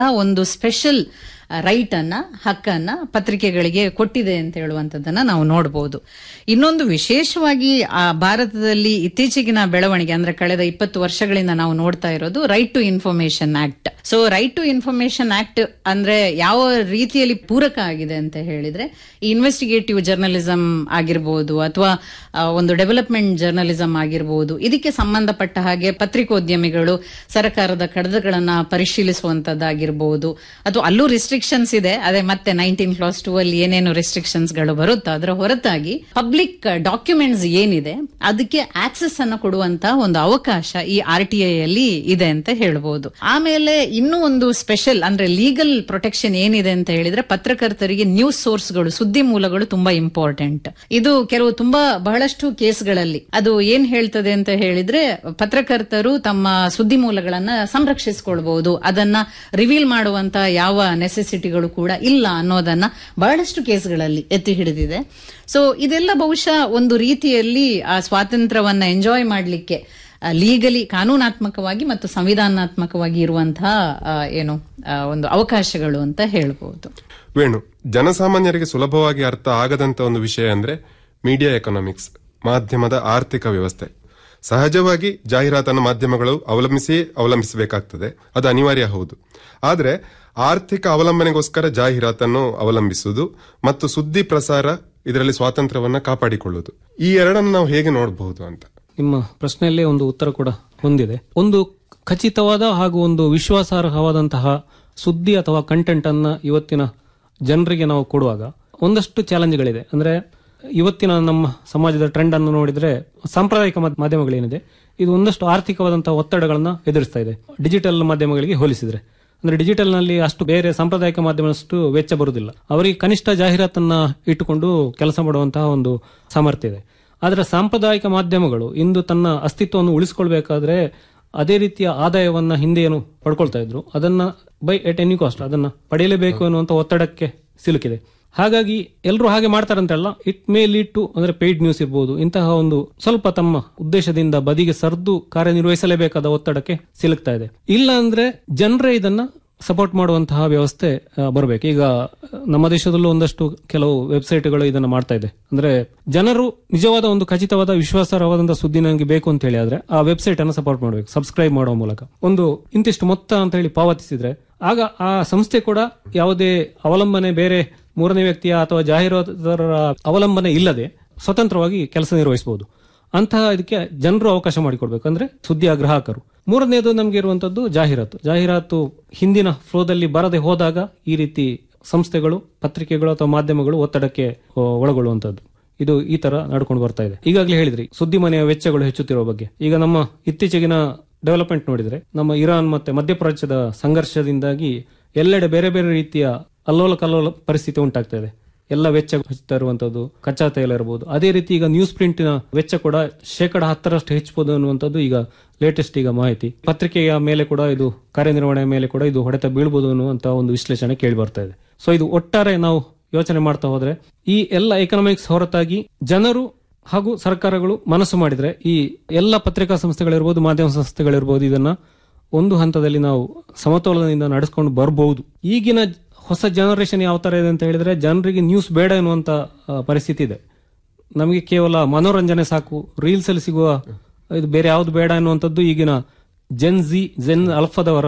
ಒಂದು special right ಅನ್ನ ಹಕ್ಕನ್ನ ಪತ್ರಿಕೆಗಳಿಗೆ ಕೊಟ್ಟಿದೆ ಅಂತ ಹೇಳುವಂತದ್ದನ್ನ ನಾವು ನೋಡಬಹುದು ಇನ್ನೊಂದು ವಿಶೇಷವಾಗಿ ಆ ಭಾರತದಲ್ಲಿ ಇತ್ತೀಚೆಗಿನ ಬೆಳವಣಿಗೆ ಅಂದ್ರೆ ಕಳೆದ ಇಪ್ಪತ್ತು ವರ್ಷಗಳಿಂದ ನಾವು ನೋಡ್ತಾ ಇರೋದು right to information act so right to information act ಅಂದ್ರೆ ಯಾವ ರೀತಿಯಲ್ಲಿ ಪೂರಕ ಆಗಿದೆ ಅಂತ ಹೇಳಿದ್ರೆ ಈ ಇನ್ವೆಸ್ಟಿಗೇಟಿವ್ ಜರ್ನಲಿಸಂ ಆಗಿರ್ಬೋದು ಅಥವಾ ಒಂದು ಡೆವಲಪ್ಮೆಂಟ್ ಜರ್ನಲಿಸಂ ಆಗಿರ್ಬೋದು ಇದಕ್ಕೆ ಸಂಬಂಧಪಟ್ಟ ಹಾಗೆ ಪತ್ರಿಕೋದ್ಯಮಿಗಳು ಸರ್ಕಾರದ ಕಡತಗಳನ್ನ ಪರಿಶೀಲಿಸುವಂತದ್ದಾಗಿರ್ಬೋದು ಅಥವಾ ಅಲ್ಲೂ ರಿಸ್ಟ್ರಿಕ್ಷನ್ಸ್ ಇದೆ ಅದೇ ಮತ್ತೆ ನೈನ್ಟೀನ್ ಕ್ಲಾಸ್ ಟೂ ಅಲ್ಲಿ ಏನೇನು ರಿಸ್ಟ್ರಿಕ್ಷನ್ಸ್ ಗಳು ಬರುತ್ತೋ ಅದರ ಹೊರತಾಗಿ ಪಬ್ಲಿಕ್ ಡಾಕ್ಯುಮೆಂಟ್ಸ್ ಏನಿದೆ ಅದಕ್ಕೆ ಆಕ್ಸೆಸ್ ಅನ್ನು ಕೊಡುವಂತ ಒಂದು ಅವಕಾಶ ಈ ಆರ್ ಟಿ ಐ ಅಲ್ಲಿ ಇದೆ ಅಂತ ಹೇಳ್ಬೋದು ಆಮೇಲೆ ಇನ್ನೂ ಒಂದು ಸ್ಪೆಷಲ್ ಅಂದ್ರೆ ಲೀಗಲ್ ಪ್ರೊಟೆಕ್ಷನ್ ಏನಿದೆ ಅಂತ ಹೇಳಿದ್ರೆ ಪತ್ರಕರ್ತರಿಗೆ ನ್ಯೂಸ್ ಸೋರ್ಸ್ಗಳು ಸುದ್ದಿ ಮೂಲಗಳು ತುಂಬಾ ಇಂಪಾರ್ಟೆಂಟ್ ಇದು ಕೆಲವು ತುಂಬಾ ಬಹಳಷ್ಟು ಕೇಸ್ಗಳಲ್ಲಿ ಅದು ಏನ್ ಹೇಳ್ತದೆ ಅಂತ ಹೇಳಿದ್ರೆ ಪತ್ರಕರ್ತರು ತಮ್ಮ ಸುದ್ದಿ ಮೂಲಗಳನ್ನ ಸಂರಕ್ಷಿಸಿಕೊಳ್ಬಹುದು ಅದನ್ನ ರಿವೀಲ್ ಮಾಡುವಂತ ಯಾವ ನೆಸೆಸಿಟಿಗಳು ಕೂಡ ಇಲ್ಲ ಅನ್ನೋದನ್ನ ಬಹಳಷ್ಟು ಕೇಸ್ಗಳಲ್ಲಿ ಎತ್ತಿ ಹಿಡಿದಿದೆ ಸೊ ಇದೆಲ್ಲ ಬಹುಶಃ ಒಂದು ರೀತಿಯಲ್ಲಿ ಆ ಸ್ವಾತಂತ್ರ್ಯವನ್ನ ಎಂಜಾಯ್ ಮಾಡಲಿಕ್ಕೆ ಲೀಗಲಿ ಕಾನೂನಾತ್ಮಕವಾಗಿ ಮತ್ತು ಸಂವಿಧಾನಾತ್ಮಕವಾಗಿ ಇರುವಂತಹ ಆ, ಏನು ಆ, ಒಂದು ಅವಕಾಶಗಳು ಅಂತ ಹೇಳ್ಬಹುದು ವೇಣು ಜನಸಾಮಾನ್ಯರಿಗೆ ಸುಲಭವಾಗಿ ಅರ್ಥ ಆಗದಂತ ಒಂದು ವಿಷಯ ಅಂದ್ರೆ ಮೀಡಿಯಾ ಎಕನಾಮಿಕ್ಸ್ ಮಾಧ್ಯಮದ ಆರ್ಥಿಕ ವ್ಯವಸ್ಥೆ ಸಹಜವಾಗಿ ಜಾಹೀರಾತನ್ನು ಮಾಧ್ಯಮಗಳು ಅವಲಂಬಿಸಿ ಅವಲಂಬಿಸಬೇಕಾಗ್ತದೆ ಅದು ಅನಿವಾರ್ಯ ಹೌದು ಆದ್ರೆ ಆರ್ಥಿಕ ಅವಲಂಬನೆಗೋಸ್ಕರ ಜಾಹೀರಾತನ್ನು ಅವಲಂಬಿಸುವುದು ಮತ್ತು ಸುದ್ದಿ ಪ್ರಸಾರ ಇದರಲ್ಲಿ ಸ್ವಾತಂತ್ರ್ಯವನ್ನ ಕಾಪಾಡಿಕೊಳ್ಳುವುದು ಈ ಎರಡನ್ನು ನಾವು ಹೇಗೆ ನೋಡಬಹುದು ಅಂತ ನಿಮ್ಮ ಪ್ರಶ್ನೆಯಲ್ಲೇ ಒಂದು ಉತ್ತರ ಕೂಡ ಹೊಂದಿದೆ ಒಂದು ಖಚಿತವಾದ ಹಾಗೂ ಒಂದು ವಿಶ್ವಾಸಾರ್ಹವಾದಂತಹ ಸುದ್ದಿ ಅಥವಾ ಕಂಟೆಂಟ್ ಅನ್ನ ಇವತ್ತಿನ ಜನರಿಗೆ ನಾವು ಕೊಡುವಾಗ ಒಂದಷ್ಟು ಚಾಲೆಂಜ್ಗಳಿದೆ ಅಂದ್ರೆ ಇವತ್ತಿನ ನಮ್ಮ ಸಮಾಜದ ಟ್ರೆಂಡ್ ಅನ್ನು ನೋಡಿದ್ರೆ ಸಾಂಪ್ರದಾಯಿಕ ಮಾಧ್ಯ- ಮಾಧ್ಯಮಗಳೇನಿದೆ ಇದು ಒಂದಷ್ಟು ಆರ್ಥಿಕವಾದಂತಹ ಒತ್ತಡಗಳನ್ನ ಎದುರಿಸ್ತಾ ಇದೆ ಡಿಜಿಟಲ್ ಮಾಧ್ಯಮಗಳಿಗೆ ಹೋಲಿಸಿದ್ರೆ ಅಂದ್ರೆ ಡಿಜಿಟಲ್ ನಲ್ಲಿ ಅಷ್ಟು ಬೇರೆ ಸಾಂಪ್ರದಾಯಿಕ ಮಾಧ್ಯಮದಷ್ಟು ವೆಚ್ಚ ಬರುವುದಿಲ್ಲ ಅವರಿಗೆ ಕನಿಷ್ಠ ಜಾಹೀರಾತನ್ನ ಇಟ್ಟುಕೊಂಡು ಕೆಲಸ ಮಾಡುವಂತಹ ಒಂದು ಸಾಮರ್ಥ್ಯ ಇದೆ ಆದರೆ ಸಾಂಪ್ರದಾಯಿಕ ಮಾಧ್ಯಮಗಳು ಇಂದು ತನ್ನ ಅಸ್ತಿತ್ವವನ್ನು ಉಳಿಸಿಕೊಳ್ಬೇಕಾದ್ರೆ ಅದೇ ರೀತಿಯ ಆದಾಯವನ್ನ ಹಿಂದೆ ಏನು ಪಡ್ಕೊಳ್ತಾ ಇದ್ರು ಅದನ್ನ ಬೈ ಎಟ್ ಎನಿ ಕಾಸ್ಟ್ ಅದನ್ನ ಪಡೆಯಲೇಬೇಕು ಅನ್ನುವಂತ ಒತ್ತಡಕ್ಕೆ ಸಿಲುಕಿದೆ ಹಾಗಾಗಿ ಎಲ್ಲರೂ ಹಾಗೆ ಮಾಡ್ತಾರಂತಲ್ಲ ಇಟ್ ಮೇ ಲೀಡ್ ಟು ಅಂದ್ರೆ ಪೇಯ್ಡ್ ನ್ಯೂಸ್ ಇರ್ಬೋದು ಇಂತಹ ಒಂದು ಸ್ವಲ್ಪ ತಮ್ಮ ಉದ್ದೇಶದಿಂದ ಬದಿಗೆ ಸರಿದು ಕಾರ್ಯನಿರ್ವಹಿಸಲೇಬೇಕಾದ ಒತ್ತಡಕ್ಕೆ ಸಿಲುಕ್ತಾ ಇದೆ ಇಲ್ಲ ಅಂದ್ರೆ ಜನರೇ ಇದನ್ನ ಸಪೋರ್ಟ್ ಮಾಡುವಂತಹ ವ್ಯವಸ್ಥೆ ಬರಬೇಕು ಈಗ ನಮ್ಮ ದೇಶದಲ್ಲೂ ಒಂದಷ್ಟು ಕೆಲವು ವೆಬ್ಸೈಟ್ಗಳು ಇದನ್ನ ಮಾಡ್ತಾ ಇದೆ ಅಂದ್ರೆ ಜನರು ನಿಜವಾದ ಒಂದು ಖಚಿತವಾದ ವಿಶ್ವಾಸಾರ್ಹವಾದಂತಹ ಸುದ್ದಿ ನನಗೆ ಬೇಕು ಅಂತ ಹೇಳಿ ಆದ್ರೆ ಆ ವೆಬ್ಸೈಟ್ ಅನ್ನು ಸಪೋರ್ಟ್ ಮಾಡಬೇಕು ಸಬ್ಸ್ಕ್ರೈಬ್ ಮಾಡುವ ಮೂಲಕ ಒಂದು ಇಂತಿಷ್ಟು ಮೊತ್ತ ಅಂತ ಹೇಳಿ ಪಾವತಿಸಿದ್ರೆ ಆಗ ಆ ಸಂಸ್ಥೆ ಕೂಡ ಯಾವುದೇ ಅವಲಂಬನೆ ಬೇರೆ ಮೂರನೇ ವ್ಯಕ್ತಿಯ ಅಥವಾ ಜಾಹೀರಾತುದಾರರ ಅವಲಂಬನೆ ಇಲ್ಲದೆ ಸ್ವತಂತ್ರವಾಗಿ ಕೆಲಸ ನಿರ್ವಹಿಸಬಹುದು ಅಂತಹ ಇದಕ್ಕೆ ಜನರು ಅವಕಾಶ ಮಾಡಿಕೊಡ್ಬೇಕು ಅಂದ್ರೆ ಸುದ್ದಿಯ ಗ್ರಾಹಕರು ಮೂರನೇದು ನಮ್ಗೆ ಇರುವಂತದ್ದು ಜಾಹೀರಾತು ಜಾಹೀರಾತು ಹಿಂದಿನ ಫ್ಲೋದಲ್ಲಿ ಬರದೆ ಹೋದಾಗ ಈ ರೀತಿ ಸಂಸ್ಥೆಗಳು ಪತ್ರಿಕೆಗಳು ಅಥವಾ ಮಾಧ್ಯಮಗಳು ಒತ್ತಡಕ್ಕೆ ಆ, ಒಳಗೊಳ್ಳುವಂತದ್ದು ಇದು ಈ ತರ ನಡ್ಕೊಂಡು ಬರ್ತಾ ಇದೆ ಈಗಾಗಲೇ ಹೇಳಿದ್ರಿ ಸುದ್ದಿ ಮನೆಯ ವೆಚ್ಚಗಳು ಹೆಚ್ಚುತ್ತಿರುವ ಬಗ್ಗೆ ಈಗ ನಮ್ಮ ಇತ್ತೀಚೆಗಿನ ಡೆವಲಪ್ಮೆಂಟ್ ನೋಡಿದ್ರೆ ನಮ್ಮ ಇರಾನ್ ಮತ್ತೆ ಮಧ್ಯಪ್ರಾಚ್ಯದ ಸಂಘರ್ಷದಿಂದಾಗಿ ಎಲ್ಲೆಡೆ ಬೇರೆ ಬೇರೆ ರೀತಿಯ ಅಲ್ಲೋಲ ಕಲ್ಲೋಲ ಪರಿಸ್ಥಿತಿ ಉಂಟಾಗ್ತಾ ಇದೆ ಎಲ್ಲ ವೆಚ್ಚ ಹೆಚ್ಚುತ್ತಾ ಇರುವಂತದ್ದು ಕಚ್ಚಾ ತೈಲ ಇರಬಹುದು ಅದೇ ರೀತಿ ಈಗ ನ್ಯೂಸ್ ಪ್ರಿಂಟಿನ ವೆಚ್ಚ ಕೂಡ ಶೇಕಡ ಹತ್ತರಷ್ಟು ಹೆಚ್ಚಬಹುದು ಅನ್ನುವಂಥದ್ದು ಈಗ ಲೇಟೆಸ್ಟ್ ಈಗ ಮಾಹಿತಿ ಪತ್ರಿಕೆಯ ಮೇಲೆ ಕೂಡ ಇದು ಕಾರ್ಯನಿರ್ವಹಣೆಯ ಮೇಲೆ ಕೂಡ ಇದು ಹೊಡೆತ ಬೀಳ್ಬೋದು ಅನ್ನುವಂತ ಒಂದು ವಿಶ್ಲೇಷಣೆ ಕೇಳಿ ಬರ್ತಾ ಇದೆ ಸೊ ಇದು ಒಟ್ಟಾರೆ ನಾವು ಯೋಚನೆ ಮಾಡ್ತಾ ಹೋದ್ರೆ ಈ ಎಲ್ಲ ಎಕನಾಮಿಕ್ಸ್ ಹೊರತಾಗಿ ಜನರು ಹಾಗೂ ಸರ್ಕಾರಗಳು ಮನಸ್ಸು ಮಾಡಿದ್ರೆ ಈ ಎಲ್ಲ ಪತ್ರಿಕಾ ಸಂಸ್ಥೆಗಳಿರ್ಬೋದು ಮಾಧ್ಯಮ ಸಂಸ್ಥೆಗಳಿರ್ಬೋದು ಇದನ್ನ ಒಂದು ಹಂತದಲ್ಲಿ ನಾವು ಸಮತೋಲನದಿಂದ ನಡೆಸ್ಕೊಂಡು ಬರಬಹುದು ಈಗಿನ ಹೊಸ ಜನರೇಷನ್ ಯಾವ ತರ ಇದೆ ಅಂತ ಹೇಳಿದ್ರೆ ಜನರಿಗೆ ನ್ಯೂಸ್ ಬೇಡ ಎನ್ನುವಂತ ಆ, ಪರಿಸ್ಥಿತಿ ಇದೆ ನಮಗೆ ಕೇವಲ ಮನೋರಂಜನೆ ಸಾಕು ರೀಲ್ಸ್ ಅಲ್ಲಿ ಸಿಗುವ ಇದು ಬೇರೆ ಯಾವ್ದು ಬೇಡ ಎನ್ನುವಂಥದ್ದು ಈಗಿನ ಜೆನ್ ಜಿ ಜೆನ್ ಅಲ್ಫದವರ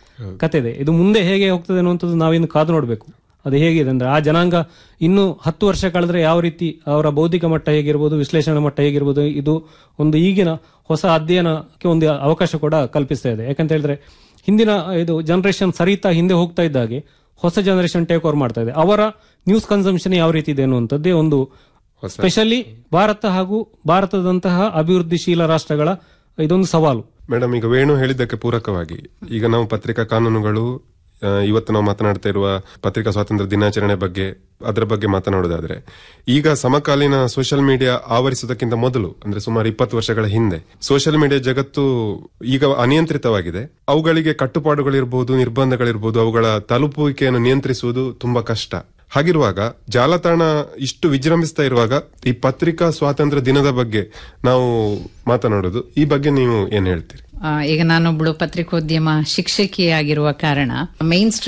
ಕತೆ ಇದೆ ಇದು ಮುಂದೆ ಹೇಗೆ ಹೋಗ್ತದೆ ಅನ್ನುವಂಥದ್ದು ನಾವಿನ್ನು ಕಾದು ನೋಡಬೇಕು ಅದು ಹೇಗಿದೆ ಅಂದ್ರೆ ಆ ಜನಾಂಗ ಇನ್ನು ಹತ್ತು ವರ್ಷ ಕಳೆದ್ರೆ ಯಾವ ರೀತಿ ಅವರ ಬೌದ್ಧಿಕ ಮಟ್ಟ ಹೇಗಿರ್ಬೋದು ವಿಶ್ಲೇಷಣಾ ಮಟ್ಟ ಹೇಗಿರ್ಬೋದು ಇದು ಒಂದು ಈಗಿನ ಹೊಸ ಅಧ್ಯಯನಕ್ಕೆ ಒಂದು ಅವಕಾಶ ಕೂಡ ಕಲ್ಪಿಸ್ತಾ ಇದೆ ಯಾಕಂತ ಹೇಳಿದ್ರೆ ಹಿಂದಿನ ಇದು ಜನರೇಷನ್ ಸರಿತಾ ಹಿಂದೆ ಹೋಗ್ತಾ ಇದ್ದಾಗೆ ಹೊಸ ಜನರೇಷನ್ ಟೇಕ್ ಓವರ್ ಮಾಡ್ತಾ ಇದೆ ಅವರ ನ್ಯೂಸ್ ಕನ್ಸಂಪ್ಷನ್ ಯಾವ ರೀತಿ ಇದೆ ಅನ್ನುವಂಥದ್ದೇ ಒಂದು ಸ್ಪೆಷಲಿ ಭಾರತ ಹಾಗೂ ಭಾರತದಂತಹ ಅಭಿವೃದ್ಧಿಶೀಲ ರಾಷ್ಟ್ರಗಳ ಇದೊಂದು ಸವಾಲು ಮೇಡಮ್ ಈಗ ವೇಣು ಹೇಳಿದ್ದಕ್ಕೆ ಪೂರಕವಾಗಿ ಈಗ ನಾವು ಪತ್ರಿಕಾ ಕಾನೂನುಗಳು ಆ, ಇವತ್ತು ನಾವು ಮಾತನಾಡ್ತಾ ಇರುವ ಪತ್ರಿಕಾ ಸ್ವಾತಂತ್ರ್ಯ ದಿನಾಚರಣೆ ಬಗ್ಗೆ ಅದರ ಬಗ್ಗೆ ಮಾತನಾಡೋದಾದ್ರೆ ಈಗ ಸಮಕಾಲೀನ ಸೋಷಿಯಲ್ ಮೀಡಿಯಾ ಆವರಿಸುವುದಕ್ಕಿಂತ ಮೊದಲು ಅಂದ್ರೆ ಸುಮಾರು ಇಪ್ಪತ್ತು ವರ್ಷಗಳ ಹಿಂದೆ ಸೋಷಿಯಲ್ ಮೀಡಿಯಾ ಜಗತ್ತು ಈಗ ಅನಿಯಂತ್ರಿತವಾಗಿದೆ ಅವುಗಳಿಗೆ ಕಟ್ಟುಪಾಡುಗಳಿರ್ಬೋದು ನಿರ್ಬಂಧಗಳಿರ್ಬೋದು ಅವುಗಳ ತಲುಪುವಿಕೆಯನ್ನು ನಿಯಂತ್ರಿಸುವುದು ತುಂಬಾ ಕಷ್ಟ ಹಾಗಿರುವಾಗ ಜಾಲತಾಣ ಇಷ್ಟು ವಿಜೃಂಭಿಸ್ತಾ ಇರುವಾಗ ಈ ಪತ್ರಿಕಾ ಸ್ವಾತಂತ್ರ್ಯ ದಿನದ ಬಗ್ಗೆ ನಾವು ಮಾತನಾಡೋದು ಈ ಬಗ್ಗೆ ನೀವು ಏನ್ ಹೇಳ್ತೀರಿ ಆ, ಈಗ ನಾನೊಬ್ಳು ಪತ್ರಿಕೋದ್ಯಮ ಶಿಕ್ಷಕಿಯಾಗಿರುವ ಕಾರಣ ಮೈನ್